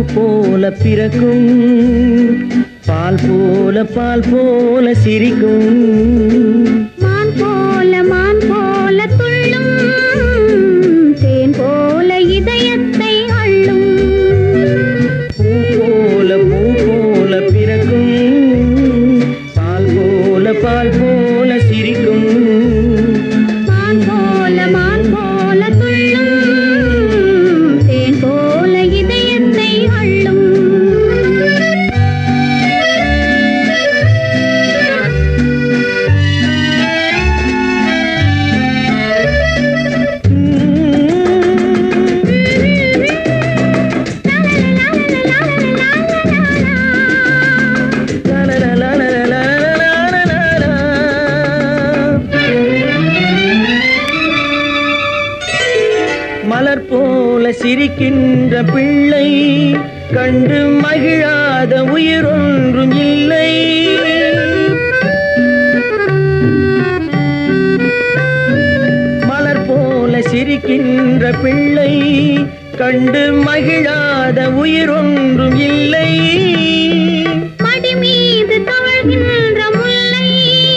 போல பிறக்கும் பால் போல பால் போல சிரிக்கும் மான் போல மான் போல துள்ளும் தேன் போல இதயத்தை அள்ளும் பூ போல பூ போல பிறக்கும் பால் போல பால் போல சிரிக்கும் மான் போல மான் போல துள்ளும் தேன் போல இதயத்தை அள்ளும் மலர் போல சிரிக்கின்ற பிள்ளை கண்டு மகிழாத உயிரொன்றும் இல்லை மலர் போல சிரிக்கின்ற பிள்ளை கண்டு மகிழாத உயிரொன்றும் இல்லை மடி மீது தவழ்கின்ற முல்லை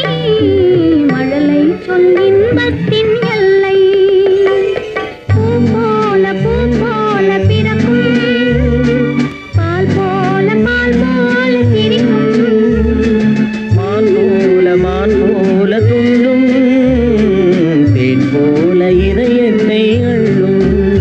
மழலை சொல்லின்பத்தின் எல்லை பூ போல பூ போல பிறக்கும் பால் போல பால் போல சிரிக்கும் மான் போல மான் போல துள்ளும் தேன் போல இதயத்தை அள்ளும்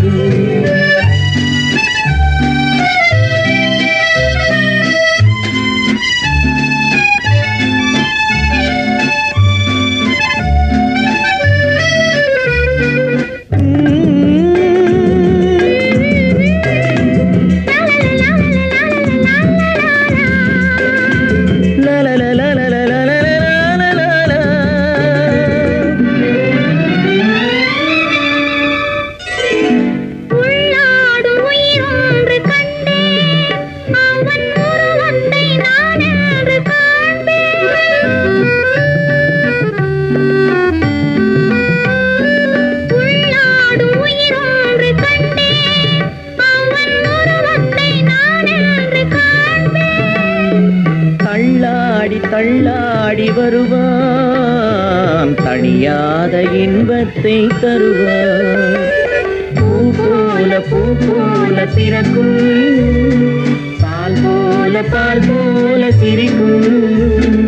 La la la la la la la la la la la உள்ளாடும் உயிரொன்று கண்டேன் அவன் உருவத்தை நான் என்று காண்பேன் உள்ளாடும் உயிரொன்று கண்டேன் அவன் உருவத்தை நான் என்று காண்பேன் தள்ளாடி தள்ளாடி வருவான் தணியாத இன்பத்தை தருவான் பூ போல பூ போல திறக்கும் பால் போல பால் போல சிரிக்கும்